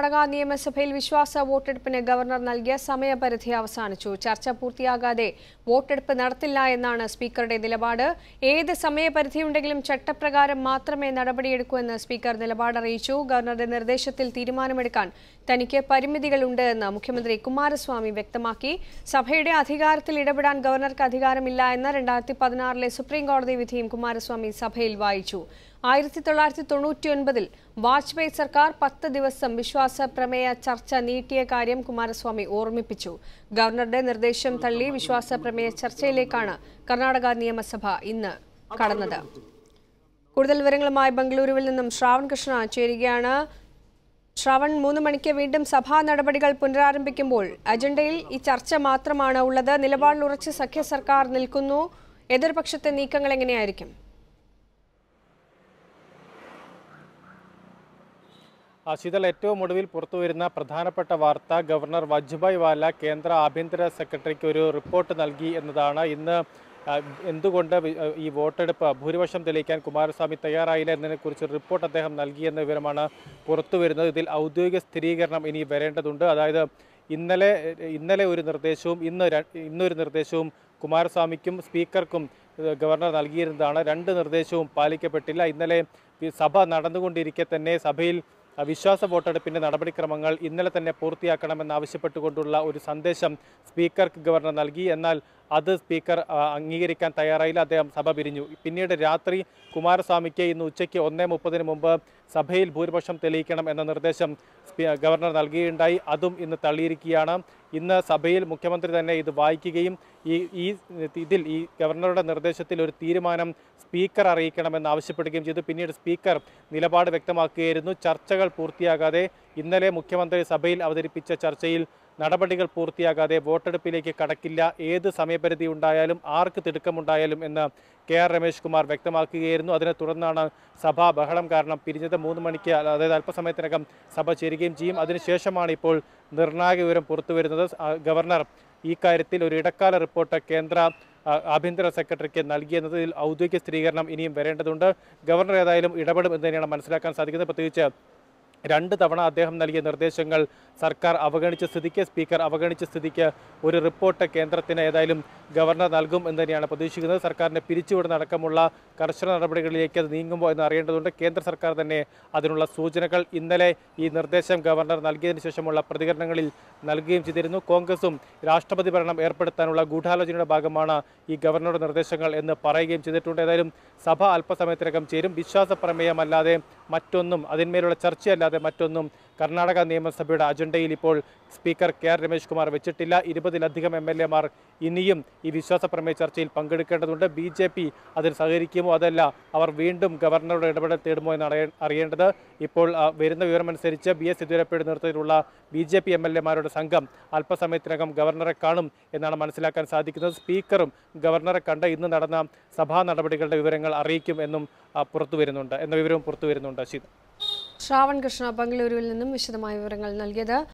കർണാടക നിയമസഭയിൽ വിശ്വാസ വോട്ടെടുപ്പിന് ഗവർണർ നൽകിയ സമയപരിധി അവസാനിച്ചു ചർച്ച പൂർത്തിയാകാതെ വോട്ടെടുപ്പ് നടത്തില്ല എന്നാണ് സ്പീക്കറുടെ നിലപാട് ഏത് സമയപരിധിയുണ്ടെങ്കിലും ചട്ടപ്രകാരം മാത്രമേ നടപടിയെടുക്കൂ എന്ന് സ്പീക്കർ നിലപാട് അറിയിച്ചു ഗവർണറുടെ നിർദ്ദേശത്തിൽ തീരുമാനമെടുക്കാൻ തനിക്ക് പരിമിതികളുണ്ട് എന്ന് മുഖ്യമന്ത്രി കുമാരസ്വാമി വ്യക്തമാക്കി സഭയുടെ അധികാരത്തിൽ ഇടപെടാൻ ഗവർണർക്ക് അധികാരമില്ല എന്ന രണ്ടായിരത്തി പതിനാറിലെ സുപ്രീം കോടതി വിധിയും കുമാരസ്വാമി സഭയിൽ വായിച്ചു ആയിരത്തി തൊള്ളായിരത്തി തൊണ്ണൂറ്റിയൊൻപതിൽ വാജ്പേയി സർക്കാർ പത്ത് ദിവസം വിശ്വാസ പ്രമേയ ചർച്ച നീട്ടിയ കാര്യം കുമാരസ്വാമി ഓർമ്മിപ്പിച്ചു ഗവർണറുടെ നിർദ്ദേശം തള്ളി വിശ്വാസ പ്രമേയ ചർച്ചയിലേക്കാണ് കർണാടക നിയമസഭ ഇന്ന് കടന്നത് കൂടുതൽ വിവരങ്ങളുമായി ബംഗളൂരുവിൽ നിന്നും ശ്രാവൺ കൃഷ്ണ ചേരുകയാണ് ശ്രാവൺ മൂന്ന് മണിക്ക് വീണ്ടും സഭാ നടപടികൾ പുനരാരംഭിക്കുമ്പോൾ അജണ്ടയിൽ ഈ ചർച്ച മാത്രമാണ് ഉള്ളത് നിലപാടിൽ ഉറച്ച് സഖ്യ സർക്കാർ നിൽക്കുന്നു എതിർപക്ഷത്തെ നീക്കങ്ങൾ എങ്ങനെയായിരിക്കും ആ, ശീതൾ ഏറ്റവും ഒടുവിൽ പുറത്തുവരുന്ന പ്രധാനപ്പെട്ട വാർത്ത ഗവർണർ വജുഭായ് വാല കേന്ദ്ര ആഭ്യന്തര സെക്രട്ടറിക്ക് ഒരു റിപ്പോർട്ട് നൽകി എന്നതാണ് ഇന്ന് ആ, എന്തുകൊണ്ട് വി- ആ, ഈ വോട്ടെടുപ്പ് ഭൂരിപക്ഷം തെളിയിക്കാൻ കുമാരസ്വാമി തയ്യാറായില്ല എന്നതിനെക്കുറിച്ച് ഒരു റിപ്പോർട്ട് അദ്ദേഹം നൽകിയെന്ന വിവരമാണ് പുറത്തു വരുന്നത് ഇതിൽ ഔദ്യോഗിക സ്ഥിരീകരണം ഇനി വരേണ്ടതുണ്ട് അതായത് ഇന്നലെ ഇന്നലെ ഒരു നിർദ്ദേശവും ഇന്ന് ര- ഇന്നൊരു നിർദ്ദേശവും കുമാരസ്വാമിക്കും സ്പീക്കർക്കും ഏഹ്, ഗവർണർ നൽകിയിരുന്നതാണ് രണ്ട് നിർദ്ദേശവും പാലിക്കപ്പെട്ടില്ല ഇന്നലെ ഈ സഭ നടന്നുകൊണ്ടിരിക്കെ തന്നെ സഭയിൽ ആ, വിശ്വാസ വോട്ടെടുപ്പിന്റെ നടപടിക്രമങ്ങൾ ഇന്നലെ തന്നെ പൂർത്തിയാക്കണമെന്നാവശ്യപ്പെട്ടുകൊണ്ടുള്ള ഒരു സന്ദേശം സ്പീക്കർക്ക് ഗവർണർ നൽകി എന്നാൽ അത് സ്പീക്കർ ആ, അംഗീകരിക്കാൻ തയ്യാറായില്ല അദ്ദേഹം സഭ പിരിഞ്ഞു പിന്നീട് രാത്രി കുമാരസ്വാമിക്ക് ഇന്ന് ഉച്ചയ്ക്ക് ഒന്നേ മുപ്പതിന് മുമ്പ് സഭയിൽ ഭൂരിപക്ഷം തെളിയിക്കണം എന്ന നിർദ്ദേശം സ്പീ- ഗവർണർ നൽകുകയുണ്ടായി അതും ഇന്ന് തള്ളിയിരിക്കുകയാണ് ഇന്ന് സഭയിൽ മുഖ്യമന്ത്രി തന്നെ ഇത് വായിക്കുകയും ഈ ഈ ഇതിൽ ഈ ഗവർണറുടെ നിർദ്ദേശത്തിൽ ഒരു തീരുമാനം സ്പീക്കർ അറിയിക്കണമെന്ന് ആവശ്യപ്പെടുകയും ചെയ്തു പിന്നീട് സ്പീക്കർ നിലപാട് വ്യക്തമാക്കുകയായിരുന്നു ചർച്ചകൾ പൂർത്തിയാകാതെ ഇന്നലെ മുഖ്യമന്ത്രി സഭയിൽ അവതരിപ്പിച്ച ചർച്ചയിൽ നടപടികൾ പൂർത്തിയാകാതെ വോട്ടെടുപ്പിലേക്ക് കടക്കില്ല ഏത് സമയപരിധി ഉണ്ടായാലും ആർക്ക് തിടുക്കമുണ്ടായാലും എന്ന് കെ ആർ രമേശ് കുമാർ വ്യക്തമാക്കുകയായിരുന്നു അതിനെ തുടർന്നാണ് സഭ ബഹളം കാരണം പിരിഞ്ഞത് മൂന്ന് മണിക്ക് അതായത് അല്പസമയത്തിനകം സഭ ചേരുകയും ചെയ്യും അതിനുശേഷമാണ് ഇപ്പോൾ നിർണായക വിവരം പുറത്തുവരുന്നത് ആ, ഗവർണർ ഈ കാര്യത്തിൽ ഒരു ഇടക്കാല റിപ്പോർട്ട് കേന്ദ്ര ആ, ആഭ്യന്തര സെക്രട്ടറിക്ക് നൽകിയെന്നതിൽ ഔദ്യോഗിക സ്ഥിരീകരണം ഇനിയും വരേണ്ടതുണ്ട് ഗവർണർ ഏതായാലും ഇടപെടും എന്ന് തന്നെയാണ് മനസ്സിലാക്കാൻ സാധിക്കുന്നത് പ്രത്യേകിച്ച് രണ്ട് തവണ അദ്ദേഹം നൽകിയ നിർദ്ദേശങ്ങൾ സർക്കാർ അവഗണിച്ച സ്ഥിതിക്ക് സ്പീക്കർ അവഗണിച്ച സ്ഥിതിക്ക് ഒരു റിപ്പോർട്ട് കേന്ദ്രത്തിന് ഏതായാലും ഗവർണർ നൽകും എന്ന് തന്നെയാണ് പ്രതീക്ഷിക്കുന്നത് സർക്കാരിനെ പിരിച്ചുവിടുന്ന അടക്കമുള്ള കർശന നടപടികളിലേക്ക് അത് നീങ്ങുമ്പോൾ എന്ന് അറിയേണ്ടതുണ്ട് കേന്ദ്ര സർക്കാർ തന്നെ അതിനുള്ള സൂചനകൾ ഇന്നലെ ഈ നിർദ്ദേശം ഗവർണർ നൽകിയതിനു ശേഷമുള്ള പ്രതികരണങ്ങളിൽ നൽകുകയും ചെയ്തിരുന്നു കോൺഗ്രസും രാഷ്ട്രപതി ഭരണം ഏർപ്പെടുത്താനുള്ള ഗൂഢാലോചനയുടെ ഭാഗമാണ് ഈ ഗവർണറുടെ നിർദ്ദേശങ്ങൾ എന്ന് പറയുകയും ചെയ്തിട്ടുണ്ട് ഏതായാലും സഭ അല്പസമയത്തിനകം ചേരും വിശ്വാസ പ്രമേയമല്ലാതെ മറ്റൊന്നും അതിന്മേലുള്ള ചർച്ചയല്ലാതെ മറ്റൊന്നും കർണാടക നിയമസഭയുടെ അജണ്ടയിൽ ഇപ്പോൾ speaker K R Ramesh Kumar വെച്ചിട്ടില്ല ഇരുപതിലധികം എം എൽ എമാർ ഇനിയും ഈ വിശ്വാസ പ്രമേയ ചർച്ചയിൽ പങ്കെടുക്കേണ്ടതുണ്ട് ബി ജെ പി അതിൽ സഹകരിക്കുമോ അതല്ല അവർ വീണ്ടും ഗവർണറുടെ ഇടപെടൽ തേടുമോ എന്ന് അറിയ- അറിയേണ്ടത് ഇപ്പോൾ ആ, വരുന്ന വിവരമനുസരിച്ച് ബി എസ് യെദ്യൂരപ്പയുടെ നേതൃത്വത്തിലുള്ള B J P M L എമാരുടെ സംഘം അല്പസമയത്തിനകം ഗവർണറെ കാണും എന്നാണ് മനസ്സിലാക്കാൻ സാധിക്കുന്നത് സ്പീക്കറും ഗവർണറെ കണ്ട് ഇന്ന് നടന്ന സഭാ നടപടികളുടെ വിവരങ്ങൾ അറിയിക്കും എന്നും ആ, പുറത്തു വരുന്നുണ്ട് എന്ന വിവരവും പുറത്തു വരുന്നുണ്ട് ശീത ശ്രാവൺ കൃഷ്ണ ബംഗളൂരുവിൽ നിന്നും വിശദമായ വിവരങ്ങൾ നൽകിയത്